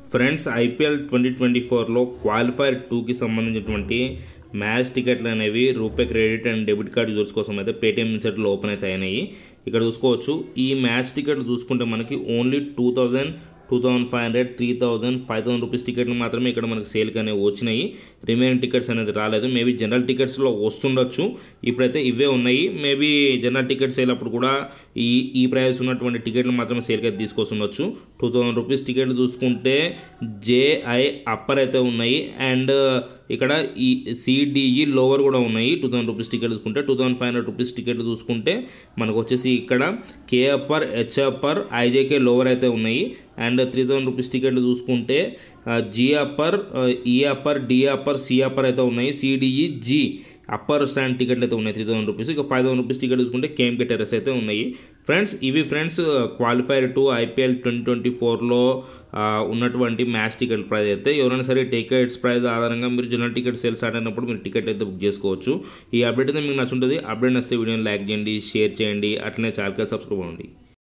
friends IPL twenty twenty ఫోర్లో qualifier టూకి సంబంధించినటువంటి మ్యాచ్ టికెట్లు అనేవి RuPay credit and debit card users కోసం అయితే పేటీఎం ఇన్సెట్లో ఓపెన్ అయితే అయినాయి ఇక్కడ చూసుకోవచ్చు ఈ మ్యాచ్ టికెట్లు చూసుకుంటే మనకి only two thousand two thousand five hundred three thousand five thousand rupees టికెట్లు మాత్రమే ఇక్కడ మనకి సేల్కి అనేవి వచ్చినాయి రిమైనింగ్ టికెట్స్ అనేది రాలేదు మేబీ జనరల్ టికెట్స్లో వస్తుండొచ్చు ఇప్పుడైతే ఇవే ఉన్నాయి మేబీ జనరల్ టికెట్ సేల్ అప్పుడు కూడా ఈ ఈ ప్రైస్ ఉన్నటువంటి టికెట్లు మాత్రమే సేల్కి అయితే తీసుకొస్తుండొచ్చు టూ థౌసండ్ రూపీస్ టికెట్లు చూసుకుంటే జేఐ అప్పర్ అయితే ఉన్నాయి అండ్ ఇక్కడ ఈ సిడిఈ లోవర్ కూడా ఉన్నాయి టూ థౌసండ్ రూపీస్ టికెట్ చూసుకుంటే two thousand five hundred rupees టికెట్లు చూసుకుంటే మనకు వచ్చేసి ఇక్కడ K upper H upper IJK lower అయితే ఉన్నాయి అండ్ త్రీ థౌసండ్ రూపీస్ టికెట్లు చూసుకుంటే G upper E upper D upper C upper అయితే ఉన్నాయి సిడిఈ జీ అప్పర్ స్టాండ్ టికెట్లు అయితే ఉన్నాయి త్రీ థౌసండ్ రూపీస్ ఇక ఫైవ్ థౌసండ్ రూపీస్ టికెట్ చూసుకుంటే కేఎంకే టెరెస్ అయితే ఉన్నాయి ఫ్రెండ్స్ ఇవి friends qualifier two IPL twenty twenty ఫోర్లో ఉన్నటువంటి మ్యాచ్ టికెట్ ప్రైస్ అయితే ఎవరైనా సరే టికెట్స్ ప్రైస్ ఆధారంగా మీరు జనరల్ టికెట్ సేల్ స్టార్ట్ అయినప్పుడు మీరు టికెట్ అయితే బుక్ చేసుకోవచ్చు ఈ అప్డేట్ అయితే మీకు నచ్చుంటుంది అప్డేట్ నచ్చితే వీడియోని లైక్ చేయండి షేర్ చేయండి అట్లనే ఛానల్కి సబ్స్క్రైబ్ అవ్వండి